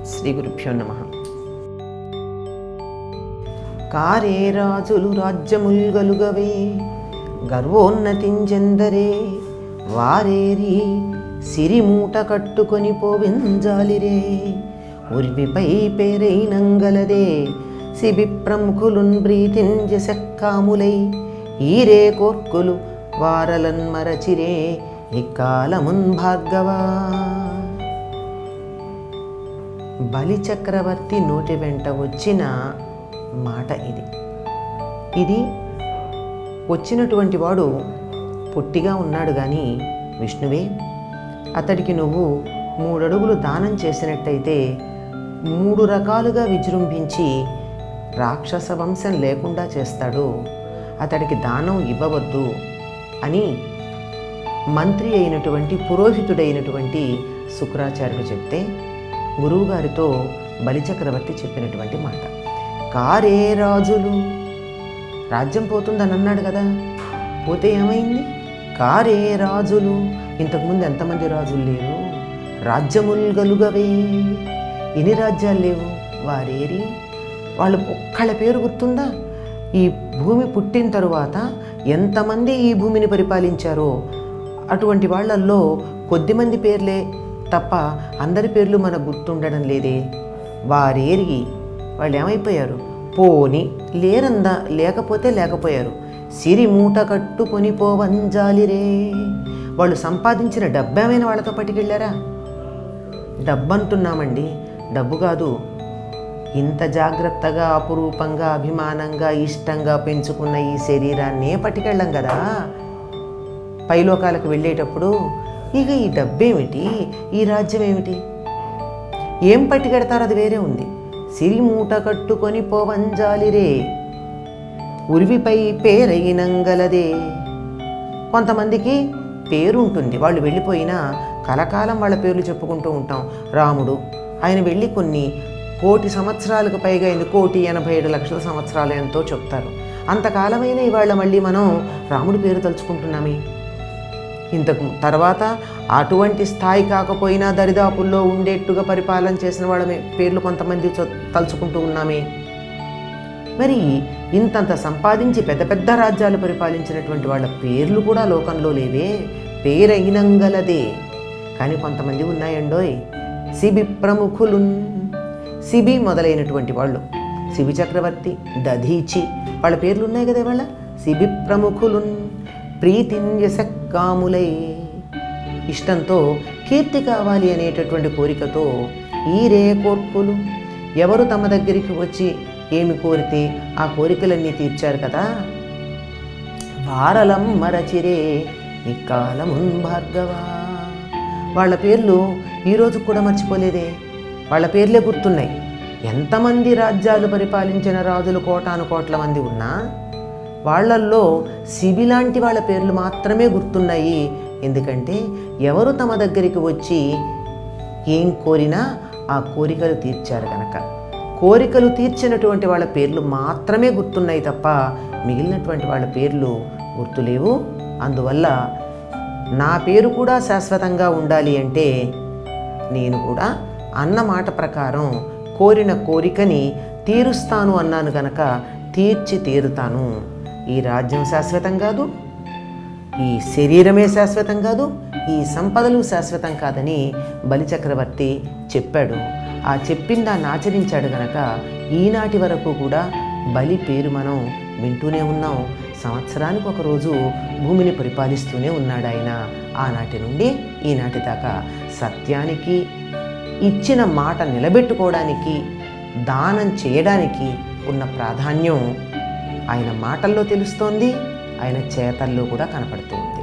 శ్రీ గురుభ్యో నమ కారే రాజులు రాజ్యముల్ గలుగవే గర్వోన్నతించెందరే వారేరి సిరిమూట కట్టుకొని పోవింజాలిరే ఉర్విపై పేరైనంగలదే సిబి ప్రముఖులున్ ప్రీతింజ సెక్కాములై ఈరే కోర్కులు వారలన్ మరచిరే ఇక్కాలమున్ భార్గవా బలి చక్రవర్తి నోటి వెంట వచ్చిన మాట ఇది ఇది వచ్చినటువంటి వాడు పొట్టిగా ఉన్నాడు కానీ విష్ణువే అతడికి నువ్వు మూడడుగులు దానం చేసినట్టయితే మూడు రకాలుగా విజృంభించి రాక్షస వంశం లేకుండా చేస్తాడు అతడికి దానం ఇవ్వవద్దు అని మంత్రి అయినటువంటి పురోహితుడైనటువంటి శుక్రాచార్యుడు చెప్తే గురువుగారితో బలిచక్రవర్తి చెప్పినటువంటి మాట కారే రాజులు రాజ్యం పోతుందని అన్నాడు కదా పోతే ఏమైంది కారే రాజులు ఇంతకుముందు ఎంతమంది రాజులు లేరు రాజ్యముల్ గలుగవే ఎన్ని రాజ్యాలు లేవు వారేరి వాళ్ళు ఒక్కళ్ళ పేరు గుర్తుందా ఈ భూమి పుట్టిన తరువాత ఎంతమంది ఈ భూమిని పరిపాలించారో అటువంటి వాళ్ళల్లో కొద్దిమంది పేర్లే తప్ప అందరి పేర్లు మనకు గుర్తుండడం లేదే వారేరి వాళ్ళు ఏమైపోయారు పోని లేరందా లేకపోతే లేకపోయారు సిరి మూట కట్టుకొని పోవంజాలిరే వాళ్ళు సంపాదించిన డబ్బేమైనా వాళ్ళతో పట్టుకెళ్ళారా డబ్బు అంటున్నామండి డబ్బు కాదు ఇంత జాగ్రత్తగా అపురూపంగా అభిమానంగా ఇష్టంగా పెంచుకున్న ఈ శరీరాన్నే పట్టుకెళ్ళం కదా పైలోకాలకు వెళ్ళేటప్పుడు ఇక ఈ డబ్బేమిటి ఈ రాజ్యం ఏమిటి ఏం పట్టుకెడతారో అది వేరే ఉంది సిరి మూట కట్టుకొని పోవంజాలిరే ఉరివిపై పేరైనంగలదే కొంతమందికి పేరు ఉంటుంది వాళ్ళు వెళ్ళిపోయినా కలకాలం వాళ్ళ పేర్లు చెప్పుకుంటూ ఉంటాం రాముడు ఆయన వెళ్ళి కొన్ని కోటి సంవత్సరాలకు పైగా అయింది కోటి ఎనభై ఏడు లక్షల సంవత్సరాలు ఎంతో చెప్తారు అంతకాలమైన ఇవాళ మళ్ళీ మనం రాముడి పేరు తలుచుకుంటున్నామే ఇంతకు తర్వాత అటువంటి స్థాయి కాకపోయినా దరిదాపుల్లో ఉండేట్టుగా పరిపాలన చేసిన వాళ్ళ మే- పేర్లు కొంతమంది చ- తలుచుకుంటూ ఉన్నామే మరి ఇంతంత సంపాదించి పెద్ద పెద్ద రాజ్యాలు పరిపాలించినటువంటి వాళ్ళ పేర్లు కూడా లోకంలో లేవే పేరైనంగలదే కానీ కొంతమంది ఉన్నాయండోయ్ సిబి ప్రముఖులు సిబి మొదలైనటువంటి వాళ్ళు శిబి చక్రవర్తి దధీచి వాళ్ళ పేర్లు ఉన్నాయి కదా వాళ్ళ సిబి ప్రముఖులు ప్రీతిన్యసక్కాములై ఇష్టంతో కీర్తి కావాలి అనేటటువంటి కోరికతో ఈరే కోర్కులు ఎవరు తమ దగ్గరికి వచ్చి ఏమి కోరితే ఆ కోరికలన్నీ తీర్చారు కదా వారలం మరచిరే ఇక్కాలమున్ భార్గవా వాళ్ళ పేర్లు ఈరోజు కూడా మర్చిపోలేదే వాళ్ళ పేర్లే గుర్తున్నాయి ఎంతమంది రాజ్యాలు పరిపాలించిన రాజులు కోటాను కోట్ల మంది ఉన్నా వాళ్ళల్లో శిబి లాంటి వాళ్ళ పేర్లు మాత్రమే గుర్తున్నాయి ఎందుకంటే ఎవరు తమ దగ్గరికి వచ్చి ఏం కోరినా ఆ కోరికలు తీర్చారు కనుక కోరికలు తీర్చినటువంటి వాళ్ళ పేర్లు మాత్రమే గుర్తున్నాయి తప్ప మిగిలినటువంటి వాళ్ళ పేర్లు గుర్తులేవు అందువల్ల నా పేరు కూడా శాశ్వతంగా ఉండాలి అంటే నేను కూడా అన్న మాట ప్రకారం కోరిన కోరికని తీరుస్తాను అన్నాను గనక తీర్చి తీరుతాను ఈ రాజ్యం శాశ్వతం కాదు ఈ శరీరమే శాశ్వతం కాదు ఈ సంపదలు శాశ్వతం కాదని బలిచక్రవర్తి చెప్పాడు ఆ చెప్పిన దాన్ని ఆచరించాడు గనక ఈనాటి వరకు కూడా బలి పేరు మనం వింటూనే ఉన్నాం సంవత్సరానికి ఒక రోజు భూమిని పరిపాలిస్తూనే ఉన్నాడు ఆయన ఆనాటి నుండి ఈనాటి దాకా సత్యానికి ఇచ్చిన మాట నిలబెట్టుకోవడానికి దానం చేయడానికి ఉన్న ప్రాధాన్యం ఆయన మాటల్లో తెలుస్తోంది ఆయన చేతల్లో కూడా కనపడుతుంది